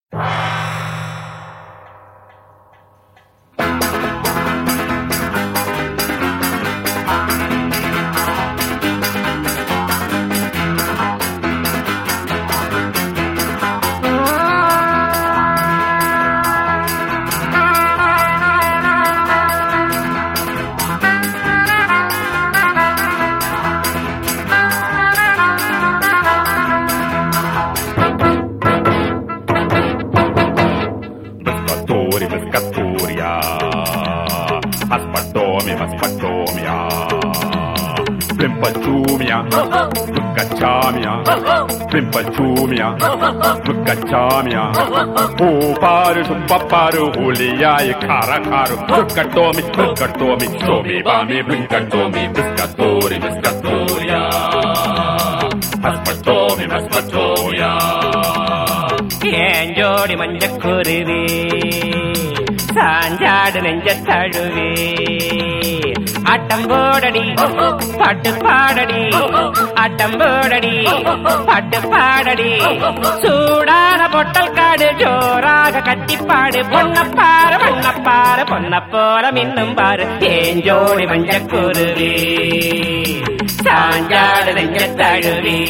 Pescatori, pescatoria. Aspatomi, aspatomiya. Plimpachumia, Mukachamia, Plimpachumia, Mukachamia. Uparu, sumpaparu, hulia, kara karu. Pescatomi, pescatomi, somi, bami, blinkatomi, pescatori, pescatoria. Aspatomi, aspatoria. ஏன் ஜோடி மஞ்சக்குருவி சாஞ்சாடு நெஞ்ச தழுவி ஆட்டம் போடடி பாட்டு பாடடி ஆட்டம் போடடி பாட்டு பாடடி சூடான பொட்டல் காடு ஜோராக கட்டிப்பாடு பொன்னப்பாரு பொன்னப்பாரு பொன்ன போல மின்னும் பாரு ஏன் ஜோடி மஞ்சக்குருவி சாஞ்சாடு நெஞ்ச தழுவி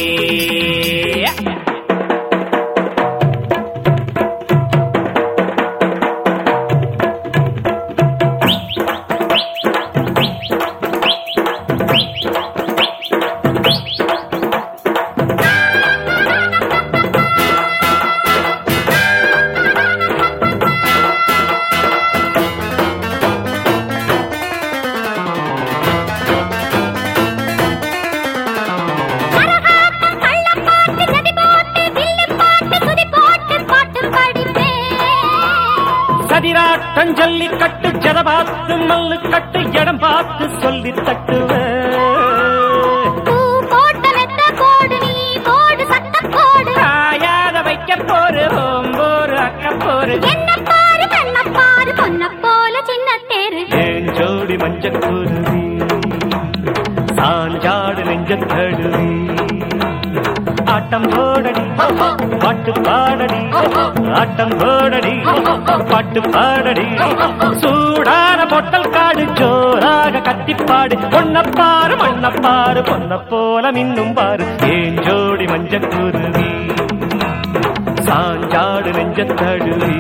கரகாட்டம், கள்ளப்பாட்டு, ஜதிபாட்டு, வில்லுப்பாட்டு, துதிப்பாட்டு, பாட்டும் படிப்பேன். சதிராட்டம் ஜல்லிக்கட்டு ஜதபாத்து மல்லு கட்டு இடம் பார்த்து சொல்லி தட்டுவேன் பூ போட்ட மெத்த போடு நீ, போடு சத்தம் போடு. காயாத வைக்க போரு ஓம்போரு அக்க போரு என்ன பாரு, கண்ண பாரு, பொன்னப் போல சின்னத் தேரு. ஏன் ஜோடி மஞ்ச குருவி சாஞ்சாடு நெஞ்ச தழுவி ஆட்டம் போடடி பாட்டு பாடடி ஆட்டம் போடடி பாட்டு பாடடி சூடான பொட்டல் காடு ஜோராக கத்திப்பாடு பொன்னப்பாரு மண்ணப்பாரு பொன்ன போல மின்னும் பாரு ஏன் ஜோடி மஞ்ச குருவி சாஞ்சாடு நெஞ்ச தழுவி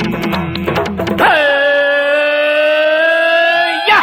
யா!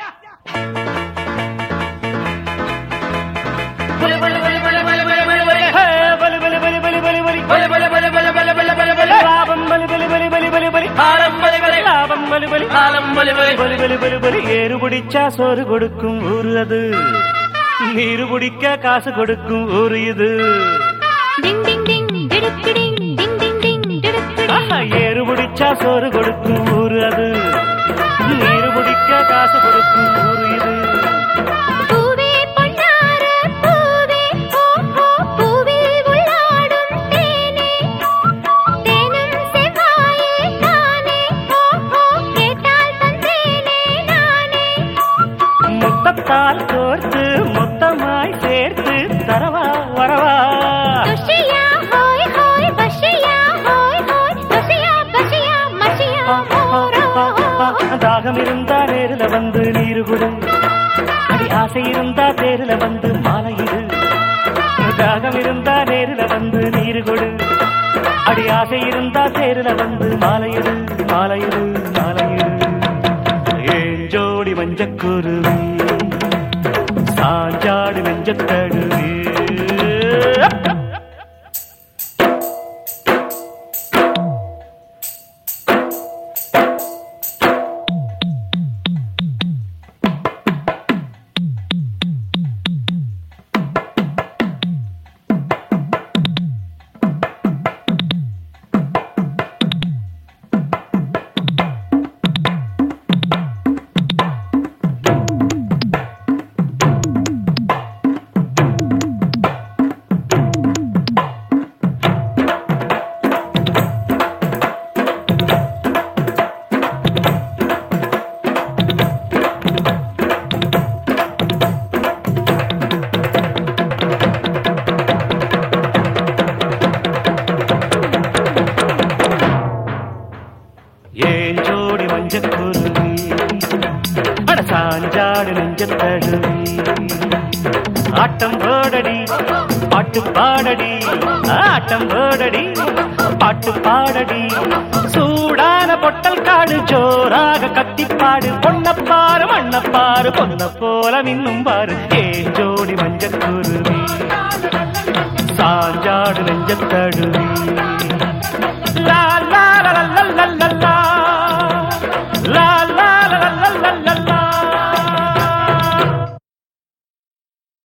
ஹே, பலி, பலி, பலி, பலி, பலி, பலி. லாபம் பலி, பலி, பலி, பலி, பலி, பலி. லாபம் பலி, பலி, பலி, பலி, பலி. ஏறு பிடிச்சா சோறு கொடுக்கும் ஊரு அது நீரு குடிக்க காசு கொடுக்கும் ஊரு இது டிங், டிங், டிங், டிடுக்கு டிங், டிங், டிங், டிங், டிடுக்கு டிங். ஆஹா, ஏறு பிடிச்சா சோறு கொடுக்கும் ஊரு அது நீரு குடிக்க காசு கொடுக்கும் ஊரு இது பூவே பொன்னார பூவே, ஓ, ஓ, பூவில் உள்ளாடும் தேனே. தேனும் செவ்வாயே நானே, ஓ, ஓ, கேட்டால் தந்தேனே நானே. முத்தத்தால் கோர்த்து மொத்தமாய் சேர்த்து தரவா வரவா துஷியா, ஹோய், ஹோய், பஷியா, ஹோய், ஹோய், துஷியா, பஷியா, மஷியா, மோரோ. தாகம் இருந்தா நேருல வந்து நீரு குடு அடி ஆசை இருந்தா தேருல வந்து மாலையிடு தாகம் இருந்தா நேருல வந்து நீரு கொடு அடி ஆசை இருந்தா தேருல வந்து மாலையிடு மாலையிடு மாலையிடு ஏன் ஜோடி மஞ்சக்குருவி சாஞ்சாடு நெஞ்சத்தழுவி நெஞ்சத்தழுவி ஆட்டம் போடடி பாட்டு பாடடி ஆட்டம் போடடி பாட்டு பாடடி சூடான பொட்டல் காடு ஜோராக கத்திப்பாடு பொன்னப்பாரு மண்ணப்பாரு பொன்ன போல மின்னும் பாரு ஏன் ஜோடி மஞ்சக்குருவி சாஞ்சாடு நெஞ்சத்தழுவி